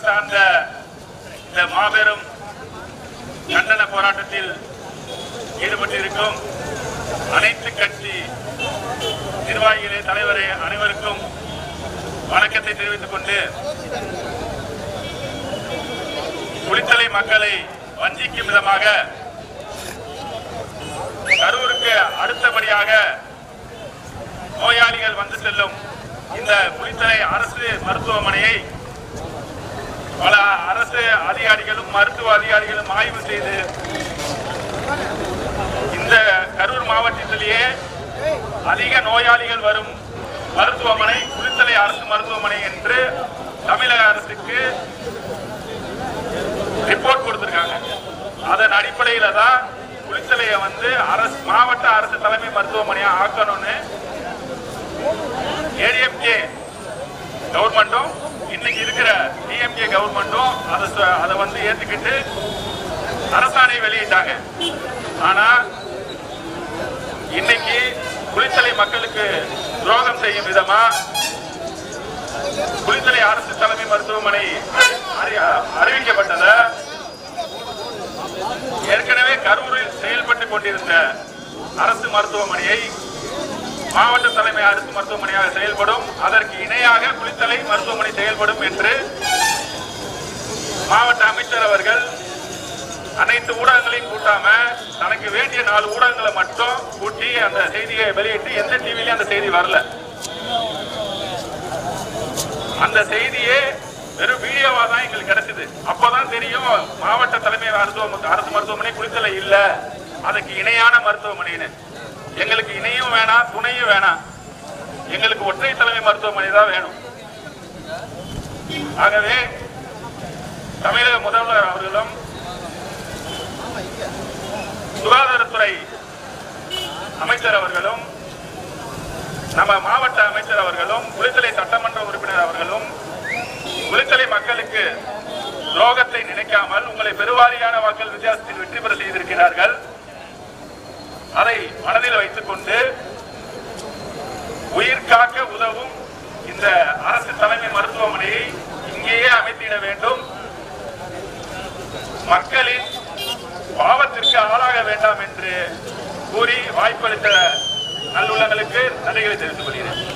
சார்ந்த இந்த மாபெரும் கண்டன போராட்டத்தில் ஈடுபட்டிருக்கும் அனைத்து கட்சி நிர்வாகிகளே தலைவரே அனைவருக்கும் வணக்கத்தை தெரிவித்துக் கொண்டு குளித்தலை மக்களை வஞ்சிக்கும் விதமாக கரூருக்கு அடுத்தபடியாக நோயாளிகள் வந்து செல்லும் இந்த குளித்தலை அரசு மருத்துவமனையை பல அரசு அதிகாரிகளும் மருத்துவ அதிகாரிகளும் ஆய்வு செய்து இந்த கரூர் மாவட்டத்திலேயே அதிக நோயாளிகள் வரும் மருத்துவமனை குளித்தலை அரசு மருத்துவமனை என்று தமிழக அரசுக்கு ரிப்போர்ட் கொடுத்திருக்காங்க அதன் அடிப்படையில தான் குளித்தலையை வந்து அரசு மாவட்ட அரசு தலைமை மருத்துவமனையா ஆக்கணும்னு ஏடிஎம்கே கவர்மெண்ட்டும் இன்னைக்கு இருக்கிற டிஎம்கே கவர்மெண்ட்டும் அதை ச- அதை வந்து ஏத்துக்கிட்டு அரசாணை வெளியிட்டாங்க ஆனா இன்னைக்கு குளித்தலை மக்களுக்கு துரோகம் செய்யும் விதமா குளித்தலை அரசு தலைமை மருத்துவமனை அறி- அறிவிக்கப்பட்டத ஏற்கனவே கரூரில் செயல்பட்டுக் கொண்டிருந்த அரசு மருத்துவமனையை மாவட்ட தலைமை அரசு மருத்துவமனையாக செயல்படும் அதற்கு இணையாக குளித்தலை மருத்துவமனை செயல்படும் என்று மாவட்ட அமைச்சர் அவர்கள் அனைத்து ஊடகங்களையும் கூட்டாம தனக்கு வேண்டிய நாலு ஊடகங்களை மட்டும் கூட்டி அந்த செய்தியை வெளியிட்டு எந்த டிவிலையும் அந்த செய்தி வரல அந்த செய்தியே வெறும் வீடியோவா தான் எங்களுக்கு கிடைச்சது அப்பதான் தெரியும் மாவட்ட தலைமை மருத்துவ அரசு மருத்துவமனை குளித்தலை இல்ல அதுக்கு இணையான மருத்துவமனைன்னு எங்களுக்கு இணையும் வேணாம் துணையும் வேணாம் எங்களுக்கு ஒற்றை தலைமை மருத்துவமனை தான் வேணும் ஆகவே தமிழக முதல்வர் அவர்களும் சுகாதாரத்துறை அமைச்சர் அவர்களும் நம்ம மாவட்ட அமைச்சர் அவர்களும் குளித்தலை சட்டமன்ற உறுப்பினர் அவர்களும் குளித்தலை மக்களுக்கு துரோகத்தை நினைக்காமல் உங்களை பெருவாரியான வாக்கள் வித்தியாசத்தில் வெற்றி பெற செய்திருக்கிறார்கள் அதை மனதில் வைத்துக் கொண்டு உயிர் காக்க உதவும் இந்த அரசு தலைமை மருத்துவமனையை இங்கேயே அமைத்திட வேண்டும் மக்களின் பாவத்திற்கு ஆளாக வேண்டாம் என்று கூறி வாய்ப்பளித்த நல்லுள்ளங்களுக்கு நன்றிகளை தெரிவித்துக் கொள்கிறேன்